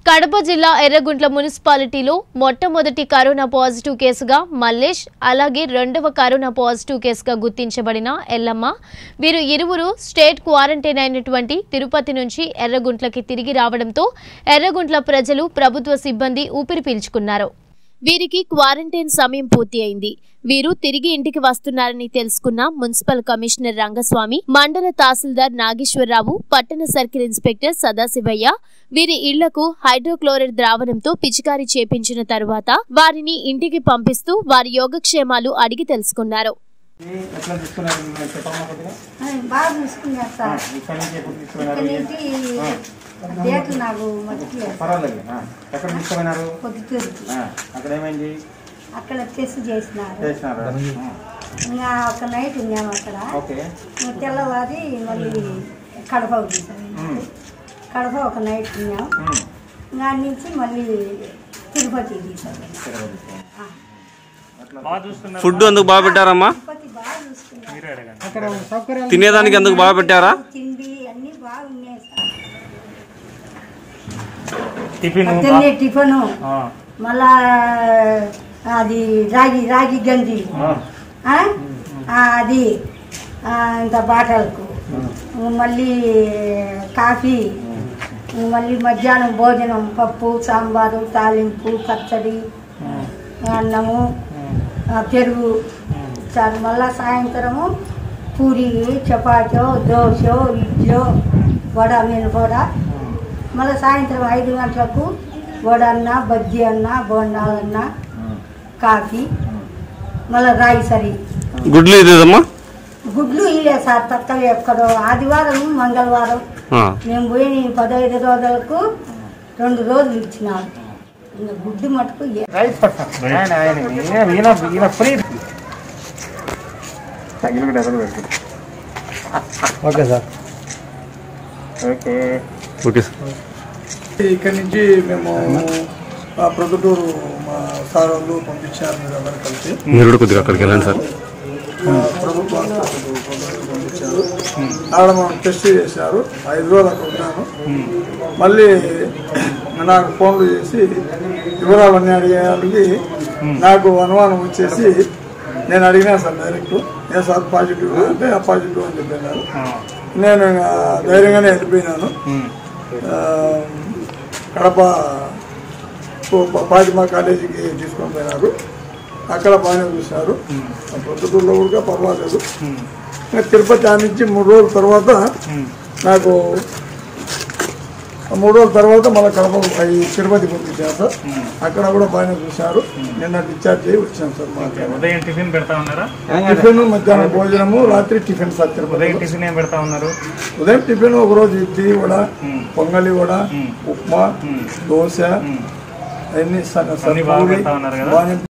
కడప జిల్లా ఎర్రగుంట్ల మున్సిపాలిటీలో మొట్టమొదటి కరోనా పాజిటివ్ కేసుగా మల్లేష్ అలాగే రెండవ కరోనా పాజిటివ్ కేసుగా గుర్తించబడిన ఎల్లమ్మ వీరు ఇరువురు స్టేట్ క్వారంటైన్ అయినటువంటి తిరుపతి నుంచి ఎర్రగుంట్లకి తిరిగి రావడంతో ఎర్రగుంట్ల ప్రజలు ప్రభుత్వ సిబ్బంది ఊపిరి పీల్చుకున్నారు వీరికి క్వారంటైన్ సమయం పూర్తి అయింది వీరు తిరిగి ఇంటికి వస్తున్నారని తెలుసుకున్న మున్సిపల్ కమిషనర్ రంగస్వామి మండల తహసీల్దార్ నాగేశ్వరరావు పట్టణ సర్కిల్ ఇన్స్పెక్టర్ సదాశివయ్య వీరి ఇళ్లకు హైడ్రోక్లోరైడ్ ద్రావణంతో పిచికారీ చేపించిన తరువాత వారిని ఇంటికి పంపిస్తూ వారి యోగక్షేమాలు అడిగి తెలుసుకున్నారు ఏ ఎట్లా తీసుకున్నారు మీరు చెప్పమ్మా కొద్దిగా ఆయన బాగా చూసుకున్నారు ఆ, సార్ ఇక్కడి నుంచి ఎప్పుడు ఇక్కడ తీసుకున్నారు నుంచి డేట్లు నాకు మర్చిపోయారు పర్వాలేదు ఆ, ఎక్కడ తీసుకున్నారు పొద్దుటూరుకి ఆ, అక్కడ ఏమైంది అక్కడ టెస్ట్ చేసినారు చేసినారు ఆ, ఇంకా ఒక నైట్ ఉన్నాము అక్కడ ఓకే ఇంకా తెల్లవారి మళ్ళీ కడప తీసాము ఉమ్, కడప ఒక నైట్ ఉన్నాం ఉమ్, ఇంకా ఆడ నుంచి మళ్ళీ తిరుపతి తీసాము తిరుపతి తీసుకున్నారు. ఆ, అట్లా ఫుడ్ ఎందుకు బాగా పెట్టారమ్మా తిరుపతి బాగా చూసుకున్నారు అక్కడ సౌకర్యాలు తినేదానికి ఎందుకు బాగా పెట్టారా తిండి అన్నీ బాగున్నాయి సార్ టిఫిన్ పొద్దున్నే టిఫను మళ్ళా అది రాగి రాగి గంజి ఆ? ఆ, అది ఆ, ఇంత బాటలకు మళ్ళీ కాఫీ మళ్ళీ మధ్యాహ్నం భోజనం పప్పు సాంబారు తాలింపు పచ్చడి అన్నము ఆ, పెరుగు సార్ మళ్ళా సాయంత్రము పూరి చపాతీో దోశ ఇడ్లో వడ మినపడ మళ్ళీ సాయంత్రం ఐదు గంటలకు వడ అన్న బజ్జీ అన్న బోండాలన్న కాఫీ మళ్ళీ రాయి సరి గుడ్లు ఇదేదమ్మా గుడ్లు ఇలే సార్ తక్కువ ఎక్కడో ఆదివారం మంగళవారం ఆ. మేము పోయి పదహైదు రోజులకు రెండు రోజులు ఇచ్చినారు ఇంకా గుడ్డు మటుకు ఏ- రైట్ పర్సన్ ఆయన ఆయన ఈయన ఈయన ఈయన ఫ్రీ తగిలి కూడా ఎదురు పెట్టి okay sir okay okay sir ఇక్కడి నుంచి మేము ఆ ప్రొద్దుటూరు మా సార్ వాళ్ళు పంపించారు మీరు అందరూ కలిసి మీరు కూడా కొద్దిగా అక్కడికి వెళ్ళండి సార్ ఆ, ప్రభుత్వ హాస్పిటల్ ప్రొద్దుటూరు పంపించారు ఆడ మనం టెస్ట్ చేశారు ఐదు రోజులు అక్కడ ఉన్నాను మళ్ళీ నాకు ఫోన్లు చేసి వివరాలన్నీ అడిగేదానికి నాకు అనుమానం వచ్చేసి నేను అడిగినా సార్ డైరెక్ట్ ఏ సార్ పాజిటివ్ అంటే ఆ పాజిటివ్ అని చెప్పినారు నేను ఇంకా ధైర్యంగానే వెళ్ళిపోయినాను ఆ, కడప ప- ఫాతిమా కాలేజీకి తీసుకొని పోయినారు అక్కడ బాగానే చూశారు ఆ ప్రొద్దుటూరులో కూడా పర్వాలేదు ఇంకా తిరుపతి ఆ నుంచి మూడు రోజుల తర్వాత నాకు ఆ మూడు రోజుల తర్వాత మళ్ళీ కడప ఈ తిరుపతి పంపించారు సార్ అక్కడ కూడా బాగానే చూశారు నిన్న డిశ్చార్జ్ అయ్యి వచ్చాను సార్ మాట్లాడారు ఉదయం టిఫిన్ పెడతా ఉన్నారా టిఫిన్ మధ్యాహ్నం భోజనము రాత్రి టిఫిన్ సార్ తిరుపతి ఉదయం టిఫిన్ ఏం పెడతా ఉన్నారు ఉదయం టిఫిన్ ఒక రోజు ఇడ్లీ వడ పొంగలి వడ ఉప్మా దోశ అన్ని సన్న అన్ని బాగా పూరి పెడతా ఉన్నారు కదా? బాగానే